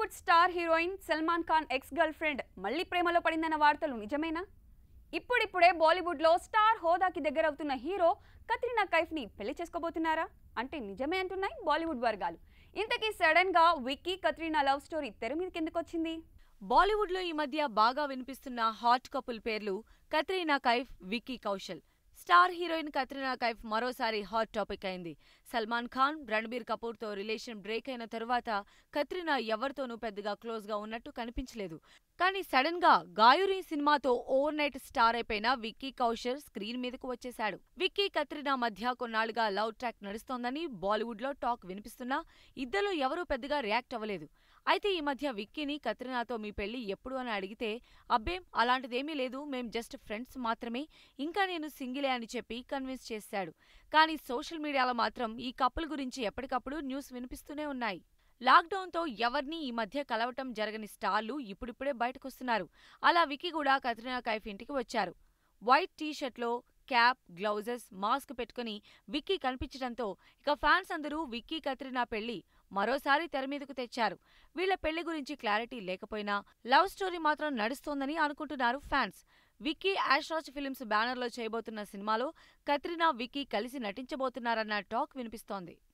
Bollywood star heroine Salman Khan ex girlfriend మళ్ళీ ప్రేమలో పడిందన్న వార్తలు నిజమేనా ఇప్పుడిప్పుడే బాలీవుడ్లో స్టార్ హోదాకి దగ్గరవుతున్న హీరో కత్రినా కైఫ్ని పెళ్లి చేసుకోబోతున్నారా అంటే నిజమే అంటున్నాయి బాలీవుడ్ వర్గాలు ఇంతకీ సడన్ గా విక్కీ కత్రినా లవ్ స్టోరీ తెర మీదకి ఎందుకు వచ్చింది బాలీవుడ్లో ఈ మధ్య బాగా వినిపిస్తున్న హాట్ కపుల్ పేర్లు కత్రీనా కైఫ్ విక్కీ కౌశల్ స్టార్ హీరోయిన్ కత్రీనా కైఫ్ మరోసారి హాట్ టాపిక్ అయింది సల్మాన్ ఖాన్ రణబీర్ కపూర్తో రిలేషన్ బ్రేక్ అయిన తరువాత కత్రీనా ఎవరితోనూ పెద్దగా క్లోజ్గా ఉన్నట్టు కనిపించలేదు కానీ సడన్ గా గాయురి సినిమాతో ఓవర్ నైట్ స్టార్ అయిపోయిన విక్కీ కౌశల్ స్క్రీన్ మీదకు వచ్చేశాడు విక్కీ కత్రినా మధ్య కొన్నాళ్లుగా లవ్ ట్రాక్ నడుస్తోందని బాలీవుడ్ లో టాక్ వినిపిస్తున్నా ఇద్దరు ఎవరూ పెద్దగా రియాక్ట్ అవ్వలేదు అయితే ఈ మధ్య విక్కీని కత్రినాతో మీ పెళ్లి ఎప్పుడు అని అడిగితే అబ్బేం అలాంటిదేమీ లేదు మేం జస్ట్ ఫ్రెండ్స్ మాత్రమే ఇంకా నేను సింగిలే అని చెప్పి కన్విన్స్ చేశాడు కానీ సోషల్ మీడియాలో మాత్రం ఈ కపుల్ గురించి ఎప్పటికప్పుడు న్యూస్ వినిపిస్తూనే ఉన్నాయి లాక్డౌన్తో ఎవరినీ ఈ మధ్య కలవటం జరగని స్టార్లు ఇప్పుడిప్పుడే బయటకొస్తున్నారు అలా విక్కీ కూడా కత్రినా కైఫ్ ఇంటికి వచ్చారు వైట్ టీషర్ట్లో క్యాప్ గ్లౌజెస్ మాస్క్ పెట్టుకుని విక్కీ కనిపించడంతో ఇక ఫ్యాన్స్ అందరూ విక్కీ కత్రినా పెళ్లి మరోసారి తెర మీదకు తెచ్చారు వీళ్ల పెళ్లి గురించి క్లారిటీ లేకపోయినా లవ్ స్టోరీ మాత్రం నడుస్తోందని అనుకుంటున్నారు ఫ్యాన్స్ విక్కీ యాష్రాజ్ ఫిలిమ్స్ బ్యానర్లో చేయబోతున్న సినిమాలో కత్రినా విక్కీ కలిసి నటించబోతున్నారన్న టాక్ వినిపిస్తోంది